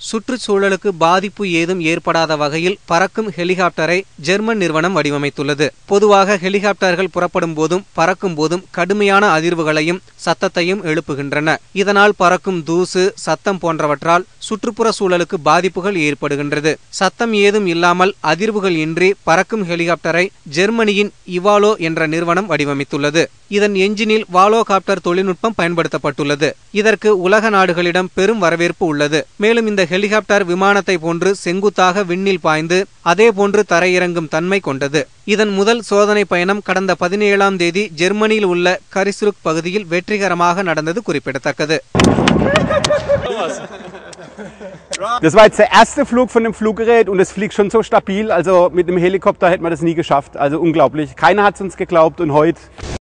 சுற்றுச்சூழலுக்கு பாதிப்பு ஏதும் ஏற்படாத வகையில் பறக்கும் ஹெலிகாப்டரை ஜெர்மன் நிறுவனம் வடிவமைத்துள்ளது பொதுவாக ஹெலிகாப்டர்கள் புறப்படும் போதும் பறக்கும் போதும் கடுமையான அதிர்வுகளையும் சத்தத்தையும் எழுப்புகின்றன இதனால் பறக்கும் தூசு சத்தம் போன்றவற்றால் சுற்றுப்புற சூழலுக்கு பாதிப்புகள் ஏற்படுகின்றது சத்தம் ஏதும் இல்லாமல் அதிர்வுகள் இன்றி பறக்கும் ஹெலிகாப்டரை ஜெர்மனியின் இவாலோ என்ற நிறுவனம் வடிவமைத்துள்ளது இதன் எஞ்சினில் வாலோகாப்டர் தொழில்நுட்பம் பயன்படுத்தப்பட்டுள்ளது இதற்கு உலக நாடுகளிடம் பெரும் வரவேற்பு உள்ளது மேலும் இந்த ஹெலிகாப்டர் விமானத்தை போன்று செங்குத்தாக விண்ணில் பாய்ந்து அதே போன்று தரையிறங்கும் தன்மை கொண்டது இதன் முதல் சோதனை பயணம் கடந்த பதினேழாம் தேதி ஜெர்மனியில் உள்ள கரிசுருக் பகுதியில் வெற்றிகரமாக நடந்தது குறிப்பிடத்தக்கது Das war jetzt der erste Flug von dem Fluggerät und es fliegt schon so stabil. Also mit dem Helikopter hätten wir das nie geschafft. Also unglaublich. Keiner hat es uns geglaubt und heute